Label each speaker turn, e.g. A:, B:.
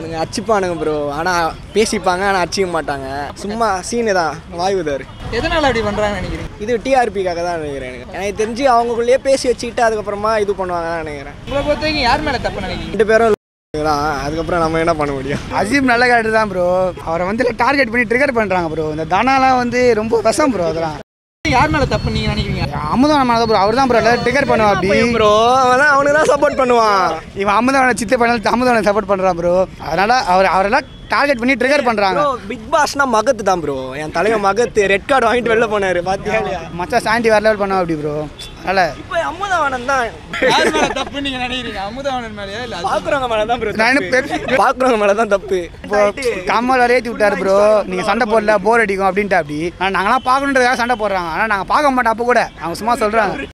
A: அவனுங்க அடிச்சுப்பானுங்க ப்ரோ ஆனால் பேசிப்பாங்க ஆனால் அடிச்சிக்க மாட்டாங்க சும்மா சீனு தான் வாயுதார்
B: எதனால அப்படி பண்றாங்கன்னு நினைக்கிறீங்க
A: இது டிஆர்பிக்காக தான் நினைக்கிறேன் எனக்கு எனக்கு தெரிஞ்சு அவங்களுக்குள்ளேயே பேசி வச்சுக்கிட்டு அதுக்கப்புறமா இது பண்ணுவாங்க தான் நினைக்கிறேன்
B: உங்களை பொறுத்த வரைக்கும் யார் மேல தப்பு நினைக்கிறீங்க
A: ரெண்டு பேரும் தான் அதுக்கப்புறம் நம்ம என்ன பண்ண முடியும்
C: அசீம் நல்ல கேரக்டர் தான் ப்ரோ அவரை வந்து டார்கெட் பண்ணி ட்ரிகர் பண்ணுறாங்க ப்ரோ இந்த தனாலாம் வந்து ரொம்ப விஷம் ப்ரோ அதெல்லாம்
B: யார் மேல தப்பு நீங்க நினைக்கிறீங்க
C: அமுதவன் மேலே ப்ரோ அவர் தான் ப்ரோ எல்லாரும் ட்ரிகர் பண்ணுவா அப்படி
A: ப்ரோ அவன் தான் அவனுக்கு தான் சப்போர்ட் பண்ணுவான்
C: இவன் அமுதவனை சித்த பண்ணாலும் அமுதவனை சப்போர்ட் பண்ணுறான் ப்ரோ அதனால அவர் அவரெல்லாம் டார்கெட் பண்ணி ட்ரிகர் பண்ணுறாங்க
A: ப்ரோ பிக் பாஸ்னா மகத்து தான் ப்ரோ என் தலைவன் மகத்து ரெட் கார்டு வாங்கிட்டு வெளில போனாரு பாத்தியா இல்லையா
C: மச்சா சாண்டி வேறு லெவல் பண்ணுவா அப்படி ப்ரோ அதனால்
A: இப்போ அம்மதாவனம் தான்
B: யார் மேல தப்பு நீங்க நினைக்கிறீங்க அமுதவாணன் மேலயா இல்ல அசீம்
A: பாக்குறவங்க மேல தான் ப்ரோ
C: நான் என்ன பெரிய-
A: பாக்குறவங்க மேல தான் தப்பு
C: இப்போ கம்மல் ஏற்றி விட்டாரு ப்ரோ நீங்கள் சண்டை போடல போர் அடிக்கும் அப்படின்ட்டு அப்படி ஆனால் நாங்களாம் பார்க்கணுன்றதுக்காக சண்டை போடுறாங்க ஆனால் நாங்கள் பார்க்க மாட்டோம் அப்போ கூட அவங்க சும்மா சொல்கிறாங்க